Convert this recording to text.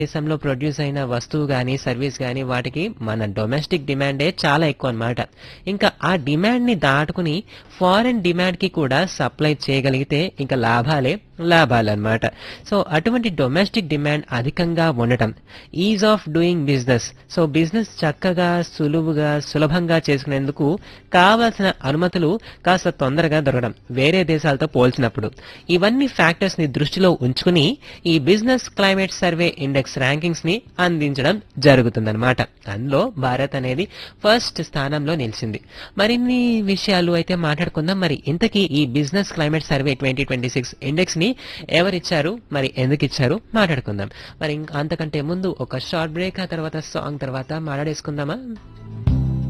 దేశంలో ప్రొడ్యూస్ అయిన వస్తువు గానీ సర్వీస్ గానీ వాటికి మన డొమెస్టిక్ డిమాండే చాలా ఎక్కువ అన్నమాట ఇంకా ఆ డిమాండ్ ని దాటుకుని ఫారెన్ డిమాండ్ కి కూడా సప్లై చేయగలిగితే ఇంకా లాభాలే లాభాలన్నమాట సో అటువంటి డొమెస్టిక్ డిమాండ్ అధికంగా ఉండటం ease of doing business so business చక్కగా సులువుగా సులభంగా చేసుకునేందుకు కావాల్సిన అనుమతులు కాస్త తొందరగా దొరకడం వేరే దేశాలతో పోల్చినప్పుడు ఇవన్నీ ఫ్యాక్టర్స్ ని దృష్టిలో ఉంచుకుని ఈ business climate survey index rankings ని అందించడం జరుగుతుందన్నమాట అందులో భారత్ అనేది ఫస్ట్ స్థానంలో నిలిచింది మరిన్ని విషయాలు అయితే మాట్లాడుకుందాం మరి ఇంతకీ ఈ business climate survey twenty twenty six index ని ఎవరిచ్చారు మరి ఎందుకు ఇచ్చారు మాట్లాడుకుందాం మరి ఇంకా అంతకంటే ముందు ఒక షార్ట్ బ్రేక్ ఆ తర్వాత సాంగ్ తర్వాత మాట్లాడేసుకుందామా